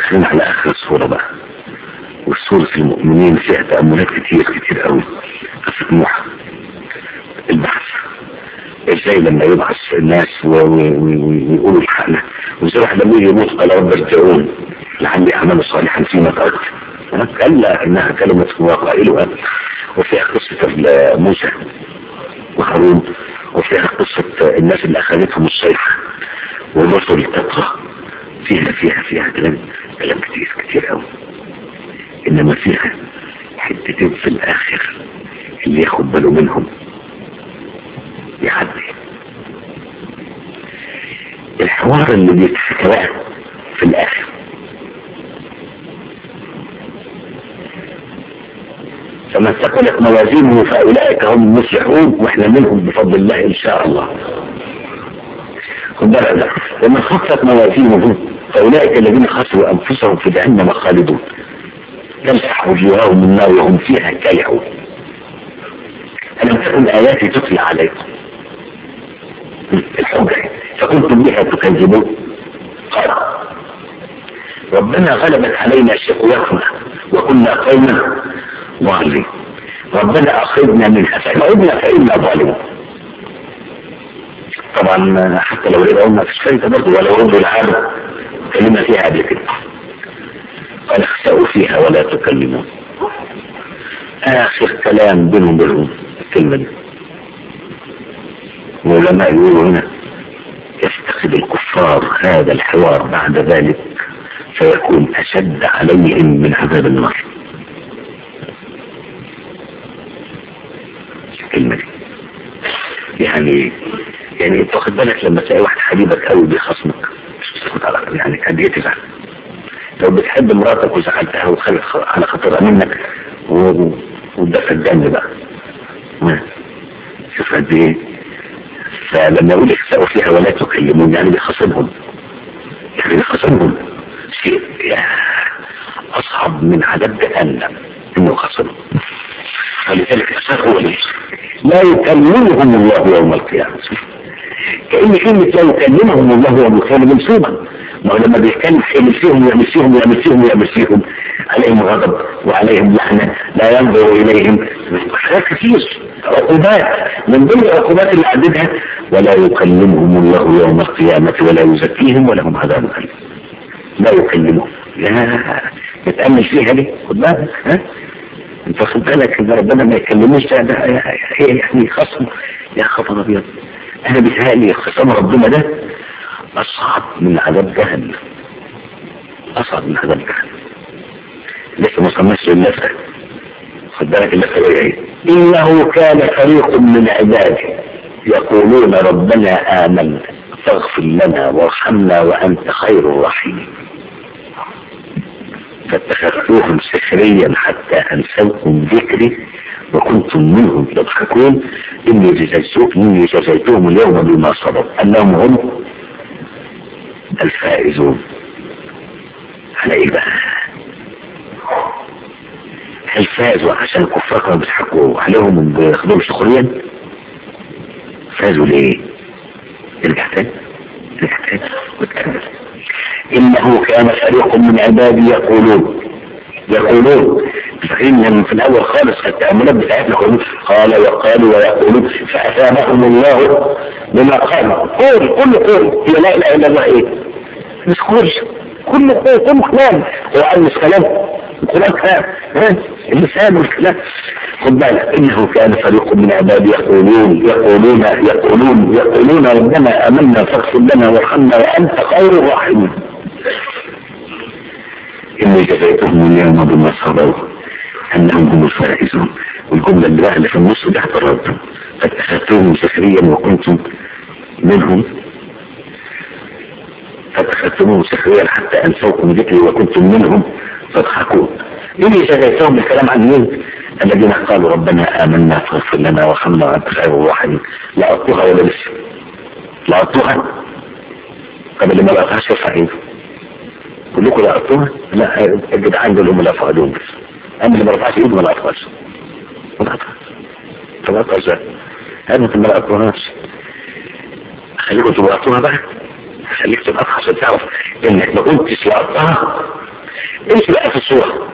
داخلين على اخر الصورة بقى والصورة المؤمنين فيها تأملات كتير كتير قوي قصة نوح البحث ازاي لما يبعث الناس ويقولوا الحقنا وازاي واحد لما يجي يموت قال رب ارجعون لعلي اعمل صالحا فيما تركت كلا انها كلمة هو قائلها وفيها قصة موسى وهارون وفيها قصة الناس اللي اخذتهم الصيحة والرسل تطغى فيها فيها فيها كلام كلام كتير كتير قوي انما فيها حتتين في الاخر اللي ياخد باله منهم يعدي الحوار اللي بيتحكى بقى في الاخر فمن ثقلت موازينه فاولئك هم المفلحون واحنا منهم بفضل الله ان شاء الله خد بالك ومن خفت موازينه فاولئك الذين خسروا انفسهم في جهنم خالدون تمسح وجوههم النار وهم فيها كالحون ألم تكن آياتي تتلى عليكم الحجة فكنتم بها تكذبون قال ربنا غلبت علينا شقوتنا وكنا قوما ضالين ربنا أخذنا منها فإن عدنا فإنا ظالمون طبعا حتى لو رجعوا ما فيش فايدة برضه ولو ردوا العالم كلمة فيها قبل كده قال اخسأوا فيها ولا تكلمون آخر كلام بينهم وبينهم الكلمة دي العلماء يقولوا هنا يفتقد الكفار هذا الحوار بعد ذلك فيكون أشد عليهم من عذاب النار الكلمة دي يعني يعني انت واخد بالك لما تلاقي واحد حبيبك قوي بيخصمك مش بتسكت على يعني قد ايه تزعل لو بتحب مراتك وزعلتها وخلت على خاطرها منك وده الدم بقى شوف قد ايه فلما يقول اخسأوا فيها ولا تكلمون يعني بيخاصمهم يعني بيخاصمهم شيء اصعب من عذاب جهنم انه يخاصمهم فلذلك الشر هو ليه لا يكلمهم الله يوم القيامة كأن كلمة لا يكلمهم الله يوم القيامة منصوبة ما هو لما بيتكلم يعمل فيهم يعمل فيهم يعمل فيهم يعمل فيهم عليهم غضب وعليهم لعنة لا ينظر إليهم حاجات كتير عقوبات من ضمن العقوبات اللي عددها ولا يكلمهم الله يوم القيامة ولا يزكيهم ولهم عذاب أليم لا يكلمهم لا بتأمل فيها ليه خد بالك ها انت خد بالك ان ربنا ما يكلموش ده ده يعني خصم يا خبر ابيض انا بيتهيألي خصم ربنا ده اصعب من عذاب جهنم اصعب من عذاب جهنم لسه ما صمناش اللفه خد بالك اللفه هي ايه انه كان فريق من عبادي يقولون ربنا امنا فاغفر لنا وارحمنا وانت خير الراحمين فاتخذتوهم سخريا حتى انسوكم ذكري وكنتم منهم تضحكون اني جزيتهم اني جزيتهم اليوم بما صبروا انهم هم الفائزون على ايه بقى هل فازوا عشان الكفار كانوا بيضحكوا عليهم بياخدوهم سخريا فازوا ليه ارجع تاني ارجع تاني وتكمل انه كان فريق من عبادي يقولون يقولون فاكرين في الاول خالص التأملات بتاعتنا قال وقالوا ويقولون فأثابهم الله بما قالوا قول كل قول هي لا اله الا الله ايه مش قول كل قول كل كلام هو قال مش كلام القرآن كلام اللسان والكلام خد بالك انه كان فريق من عبادي يقولون يقولون يقولون يقولون ربنا امنا فاغفر لنا وارحمنا وانت خير الراحمين إني جزيتهم اليوم بما صبروا أنهم هم الفائزون والجملة اللي بقى اللي في النص ده اعتراض قد أخذتهم سخريا وكنتم منهم قد أخذتموه سخريا حتى أنسوكم ذكري وكنتم منهم تضحكون إني جزيتهم الكلام عن مين الذين قالوا ربنا آمنا فاغفر لنا وارحمنا وأنت خير الراحمين لا أعطوها ولا لسه لا أعطوها طب اللي ما لقاهاش يرفع ايده كلكم لقطوها لا الجدعان دول هم اللي فقدوهم بس اما اللي ما رفعش ايده ما لقطهاش ما لقطهاش طب لقطها ازاي؟ هذا انت ما لقطوهاش خليكم تبقى بقى خليك تبقى عشان تعرف انك ما كنتش لقطها امشي بقى في الصورة